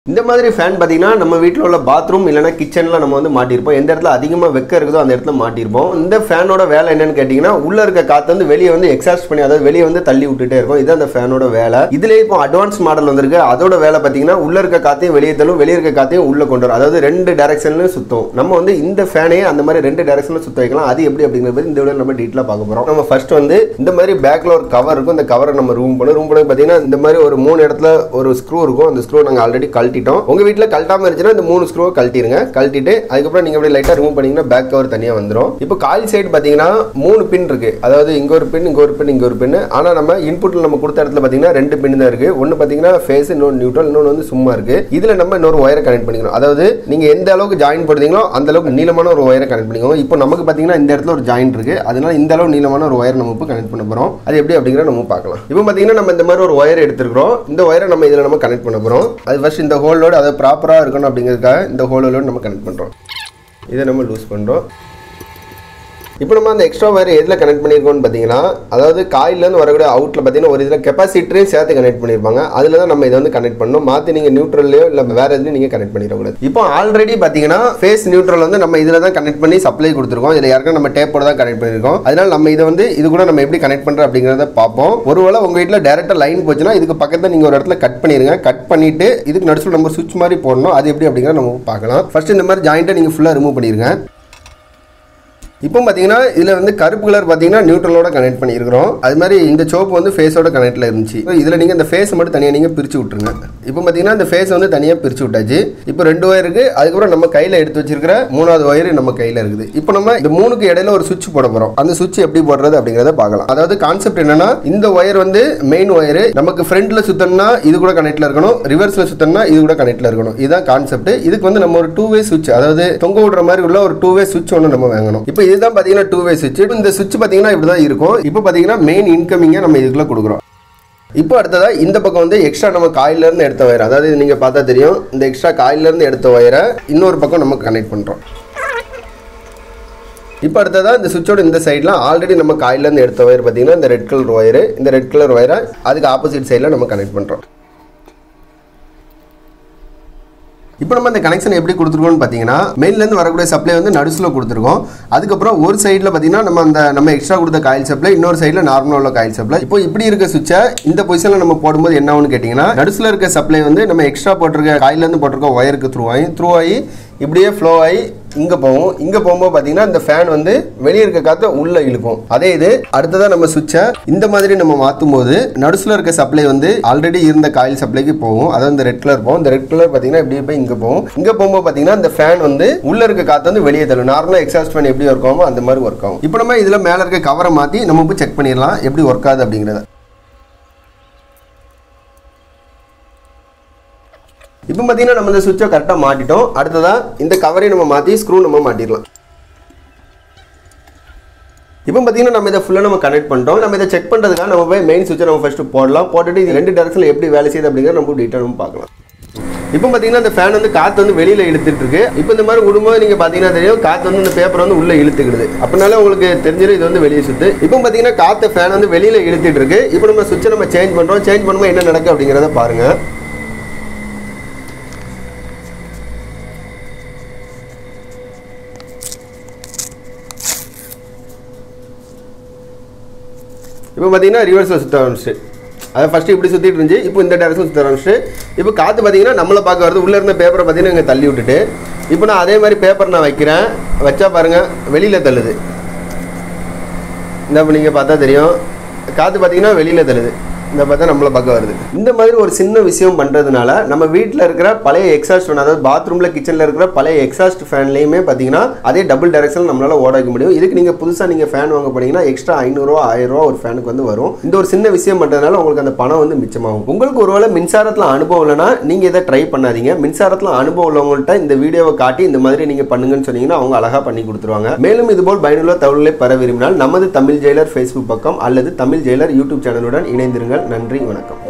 இந்த மாதிரி ஃபேன் பார்த்தீங்கன்னா நம்ம வீட்டில் உள்ள பாத்ரூம் இல்லைனா கிச்சனில் நம்ம வந்து மாட்டியிருப்போம் எந்த இடத்துல அதிகமாக வெக்க இருக்குதோ அந்த இடத்துல மாட்டியிருப்போம் இந்த ஃபேனோட வேலை என்னன்னு கேட்டிங்கன்னா உள்ள இருக்க காற்று வந்து வெளியே வந்து எக்ஸாஸ்ட் பண்ணி அதாவது வெளியே வந்து தள்ளி விட்டுட்டே இருக்கும் இது அந்த ஃபேனோட வேலை இதுலேயே இப்போ அட்வான்ஸ் மாடல் வந்திருக்கு அதோட வேலை பார்த்தீங்கன்னா உள்ள இருக்க காற்றையும் வெளியே தள்ளும் வெளியே இருக்க காற்றையும் உள்ள கொண்டு வரும் அதாவது ரெண்டு டேரக்ஷன்லையும் சுத்தும் நம்ம வந்து இந்த ஃபேனையே அந்த மாதிரி ரெண்டு டேரக்ஷனில் சுத்த வைக்கலாம் அது எப்படி அப்படிங்கிற பத்தி இந்த வீடியோ நம்ம டீட்டெயிலாக பார்க்க போகிறோம் நம்ம ஃபர்ஸ்ட் வந்து இந்த மாதிரி பேக்கில் ஒரு கவர் இருக்கும் இந்த கவரை நம்ம ரூம் பண்ண ரூம் பண்ணி பார்த்தீங்கன்னா இந்த மாதிரி ஒரு மூணு இடத்துல ஒரு ஸ்க்ரூ இருக்கும் அந்த ஸ்க்ரூ நாங்கள் ஆல்ரெடி கழட்டிட்டோம் உங்கள் வீட்டில் கழட்டாமல் இருந்துச்சுன்னா இந்த மூணு ஸ்க்ரூவை கழட்டிடுங்க கழட்டிட்டு அதுக்கப்புறம் நீங்கள் அப்படியே லைட்டாக ரிமூவ் பண்ணீங்கன்னா பேக் கவர் தனியாக வந்துடும் இப்போ கால் சைடு பார்த்தீங்கன்னா மூணு பின் இருக்கு அதாவது இங்கே ஒரு பின் இங்கே ஒரு பின் இங்கே ஒரு பின் ஆனால் நம்ம இன்புட்டில் நம்ம கொடுத்த இடத்துல பார்த்தீங்கன்னா ரெண்டு பின் தான் இருக்கு ஒன்று பார்த்தீங்கன்னா ஃபேஸ் இன்னொன்று நியூட்ரல் இன்னொன்று வந்து சும்மா இருக்கு இதில் நம்ம இன்னொரு ஒயரை கனெக்ட் பண்ணிக்கணும் அதாவது நீங்கள் எந்த அளவுக்கு ஜாயின் போடுறீங்களோ அந்த அளவுக்கு நீளமான ஒரு ஒயரை கனெக்ட் பண்ணிக்கோங்க இப்போ நமக்கு பார்த்தீங்கன்னா இந்த இடத்துல ஒரு ஜாயின் இருக்கு அதனால இந்த அளவு நீளமான ஒரு ஒயர் நம்ம இப்போ கனெக்ட் பண்ண போகிறோம் அது எப்படி அப்படிங்கிற நம்ம பார்க்கலாம் இப்போ பார்த்தீங்கன்னா நம்ம இந்த மாதிரி ஒரு ஒயர் எடுத்துருக்கிறோம் இந்த ஒயரை நம்ம இதில் நம்ம கனெக்ட் பண்ண போகிறோம் அது ஃபர்ஸ்ட் இந்த ஹோலோடு அதை ப்ராப்பராக இருக்கணும் அப்படிங்கிறதுக்காக இந்த ஹோலோடு நம்ம கனெக்ட் பண்ணுறோம் இதை நம்ம லூஸ் பண்ணுறோம் இப்போ நம்ம அந்த எக்ஸ்ட்ரா வயர் எதில் கனெக்ட் பண்ணியிருக்கோம்னு பார்த்தீங்கன்னா அதாவது காயிலேருந்து வரக்கூடிய அவுட்டில் பார்த்தீங்கன்னா ஒரு இதில் கெப்பாசிட்டரையும் சேர்த்து கனெக்ட் பண்ணியிருப்பாங்க அதில் தான் நம்ம இதை வந்து கனெக்ட் பண்ணணும் மாற்றி நீங்கள் நியூட்ரல்லையோ இல்லை வேறு எதுலையும் நீங்கள் கனெக்ட் பண்ணிடக்கூடாது இப்போ ஆல்ரெடி பார்த்தீங்கன்னா ஃபேஸ் நியூட்ரல் வந்து நம்ம இதில் தான் கனெக்ட் பண்ணி சப்ளை கொடுத்துருக்கோம் இதில் யாருக்கும் நம்ம டேப்போட தான் கனெக்ட் பண்ணியிருக்கோம் அதனால நம்ம இதை வந்து இது கூட நம்ம எப்படி கனெக்ட் பண்ணுறோம் அப்படிங்கிறத பார்ப்போம் ஒருவேளை உங்கள் வீட்டில் டேரெக்டாக லைன் போச்சுன்னா இதுக்கு பக்கத்தில் நீங்கள் ஒரு இடத்துல கட் பண்ணிடுங்க கட் பண்ணிட்டு இதுக்கு நடுவில் நம்ம சுவிட்ச் மாதிரி போடணும் அது எப்படி அப்படிங்கிறத நம்ம பார்க்கலாம் ஃபர்ஸ்ட் இந்த மாதிரி ஜாயிண்ட்டை நீங்கள் ஃபுல்லாக ரிமூவ் பண்ணிடுங்க இப்போ பார்த்தீங்கன்னா இதில் வந்து கருப்பு கலர் பார்த்தீங்கன்னா நியூட்ரலோட கனெக்ட் பண்ணியிருக்கிறோம் அது மாதிரி இந்த சோப்பு வந்து ஃபேஸோட கனெக்டில் இருந்துச்சு இதில் நீங்கள் இந்த ஃபேஸ் மட்டும் தனியாக நீங்கள் பிரித்து விட்ருங்க இப்போ பார்த்தீங்கன்னா இந்த ஃபேஸ் வந்து தனியாக பிரித்து விட்டாச்சு இப்போ ரெண்டு ஒயர் இருக்கு அதுக்கப்புறம் நம்ம கையில் எடுத்து வச்சிருக்கிற மூணாவது ஒயர் நம்ம கையில் இருக்குது இப்போ நம்ம இந்த மூணுக்கு இடையில ஒரு சுவிட்ச் போட போகிறோம் அந்த சுவிட்ச் எப்படி போடுறது அப்படிங்கிறத பார்க்கலாம் அதாவது கான்செப்ட் என்னன்னா இந்த ஒயர் வந்து மெயின் ஒயர் நமக்கு ஃப்ரண்ட்ல சுத்தணும்னா இது கூட கனெக்ட்ல இருக்கணும் ரிவர்ஸ்ல சுத்தணும்னா இது கூட கனெக்ட்ல இருக்கணும் இதுதான் கான்செப்ட் இதுக்கு வந்து நம்ம ஒரு டூ வே சுவிட்ச் அதாவது தொங்க விடுற மாதிரி உள்ள ஒரு டூ வே சுவிட்ச் ஒன்று நம்ம வாங்கணும் இப்போ இதுதான் பார்த்தீங்கன்னா டூ வே சுவிட்ச் இந்த சுவிட்ச் பார்த்தீங்கன்னா இப்படி தான் இருக்கும் இப்போ பார்த்தீங்கன்னா மெயின் இன்கமிங்கை நம்ம இதுக்குள்ள கொடுக்குறோம் இப்போ அடுத்ததா இந்த பக்கம் வந்து எக்ஸ்ட்ரா நம்ம காயில இருந்து எடுத்த ஒயர் அதாவது இது நீங்க பார்த்தா தெரியும் இந்த எக்ஸ்ட்ரா காயில இருந்து எடுத்த ஒயரை இன்னொரு பக்கம் நம்ம கனெக்ட் பண்றோம் இப்போ அடுத்ததா இந்த சுவிட்சோட இந்த சைட்லாம் ஆல்ரெடி நம்ம காயில இருந்து எடுத்த ஒயர் பார்த்தீங்கன்னா இந்த ரெட் கலர் ஒயர் இந்த ரெட் கலர் ஒயரை அதுக்கு ஆப்போசிட் சைடில் நம்ம கனெக்ட் பண்றோம் இப்போ நம்ம இந்த கனெக்ஷன் எப்படி கொடுத்துருக்கோம்னு பார்த்தீங்கன்னா மெயின்லேருந்து வரக்கூடிய சப்ளை வந்து நடுசில் கொடுத்துருக்கோம் அதுக்கப்புறம் ஒரு சைடில் பார்த்தீங்கன்னா நம்ம அந்த நம்ம எக்ஸ்ட்ரா கொடுத்த காயில் சப்ளை இன்னொரு சைடில் நார்மலாக உள்ள காயில் சப்ளை இப்போ இப்படி இருக்க சுவிட்சை இந்த பொசிஷனில் நம்ம போடும்போது என்ன ஆகும்னு கேட்டிங்கன்னா நடுசில் இருக்க சப்ளை வந்து நம்ம எக்ஸ்ட்ரா போட்டிருக்க காயிலேருந்து போட்டிருக்க ஒயருக்கு த்ரூ ஆகி த்ரூ ஆகி இப்படியே ஃப்ளோ ஆகி இங்கே போகும் இங்கே போகும்போது பார்த்தீங்கன்னா இந்த ஃபேன் வந்து வெளியே இருக்க காற்றை உள்ளே இழுக்கும் அதே இது அடுத்ததாக நம்ம சுவிட்சை இந்த மாதிரி நம்ம மாற்றும் போது நடுசில் இருக்க சப்ளை வந்து ஆல்ரெடி இருந்த காயில் சப்ளைக்கு போகும் அதாவது இந்த ரெட் கலர் போகும் இந்த ரெட் கலர் பார்த்தீங்கன்னா இப்படியே போய் இங்கே போகும் இங்கே போகும்போது பார்த்தீங்கன்னா இந்த ஃபேன் வந்து உள்ள இருக்க காற்று வந்து வெளியே தள்ளும் நார்மலாக எக்ஸாஸ்ட் ஃபேன் எப்படி ஒர்க் ஆகுமோ அந்த மாதிரி ஒர்க் ஆகும் இப்போ நம்ம இதில் மேலே இருக்க கவரை மாற்றி நம்ம போய் செக் பண்ணிடலாம் எப்படி ஒர்க் ஆகுது அப்படிங்கிறத இப்போ பார்த்தீங்கன்னா நம்ம இந்த சுவிட்சை கரெக்டாக மாட்டிட்டோம் அடுத்ததாக இந்த கவரையும் நம்ம மாற்றி ஸ்க்ரூ நம்ம மாட்டிடலாம் இப்போ பார்த்தீங்கன்னா நம்ம இதை ஃபுல்லாக நம்ம கனெக்ட் பண்ணிட்டோம் நம்ம இதை செக் பண்ணுறதுக்காக நம்ம போய் மெயின் சுவிட்சை நம்ம ஃபஸ்ட்டு போடலாம் போட்டுட்டு இது ரெண்டு டேரக்ஷனில் எப்படி வேலை செய்யுது அப்படிங்கிறத நம்ம டீட்டெயில் நம்ம பார்க்கலாம் இப்போ பார்த்தீங்கன்னா இந்த ஃபேன் வந்து காற்று வந்து வெளியில் இழுத்துட்டு இருக்கு இப்போ இந்த மாதிரி விடும்போது நீங்கள் பார்த்தீங்கன்னா தெரியும் காற்று வந்து இந்த பேப்பர் வந்து உள்ளே இழுத்துக்கிடுது அப்படினால உங்களுக்கு தெரிஞ்சிடும் இது வந்து வெளியே சுத்து இப்போ பார்த்தீங்கன்னா காற்று ஃபேன் வந்து வெளியில் இழுத்துட்டு இருக்கு இப்போ நம்ம சுவிட்சை நம்ம சேஞ்ச் பண்ணுறோம் சேஞ்ச் பண்ணும்போது என்ன நடக்கும் அப்படிங்கிறத பாருங்கள் இப்போ பார்த்தீங்கன்னா ரிவர்ஸில் சுற்ற ஆரம்பிச்சு அதை ஃபஸ்ட்டு இப்படி சுற்றிட்டு இருந்துச்சு இப்போ இந்த டேரக்ஷன் சுற்ற ஆரம்பிச்சு இப்போ காற்று பார்த்தீங்கன்னா நம்மளை பார்க்க வருது உள்ளே இருந்த பேப்பரை பார்த்தீங்கன்னா இங்கே தள்ளி விட்டுட்டு இப்போ நான் அதே மாதிரி பேப்பர் நான் வைக்கிறேன் வச்சா பாருங்கள் வெளியில் தள்ளுது இந்த இப்போ நீங்கள் பார்த்தா தெரியும் காற்று பார்த்தீங்கன்னா வெளியில் தள்ளுது இந்த பார்த்தா நம்மளை பார்க்க வருது இந்த மாதிரி ஒரு சின்ன விஷயம் பண்ணுறதுனால நம்ம வீட்டில் இருக்கிற பழைய எக்ஸாஸ்ட் ஃபேன் அதாவது பாத்ரூமில் கிச்சனில் இருக்கிற பழைய எக்ஸாஸ்ட் ஃபேன்லேயுமே பார்த்தீங்கன்னா அதே டபுள் டைரக்ஷன் நம்மளால ஓட வைக்க முடியும் இதுக்கு நீங்கள் புதுசாக நீங்கள் ஃபேன் வாங்க போனீங்கன்னா எக்ஸ்ட்ரா ஐநூறுரூவா ஆயிரம் ரூபா ஒரு ஃபேனுக்கு வந்து வரும் இந்த ஒரு சின்ன விஷயம் பண்ணுறதுனால உங்களுக்கு அந்த பணம் வந்து மிச்சமாகும் உங்களுக்கு ஒருவேளை மின்சாரத்தில் அனுபவம் இல்லைன்னா நீங்கள் இதை ட்ரை பண்ணாதீங்க மின்சாரத்தில் அனுபவம் உள்ளவங்கள்ட்ட இந்த வீடியோவை காட்டி இந்த மாதிரி நீங்கள் பண்ணுங்கன்னு சொன்னீங்கன்னா அவங்க அழகாக பண்ணி கொடுத்துருவாங்க மேலும் இதுபோல் பயனுள்ள தகவல்களை பெற விரும்பினால் நமது தமிழ் ஜெயிலர் ஃபேஸ்புக் பக்கம் அல்லது தமிழ் ஜெயிலர் யூடியூப் சேனலுடன் இணைந்திருங்கள் நன்றி வணக்கம்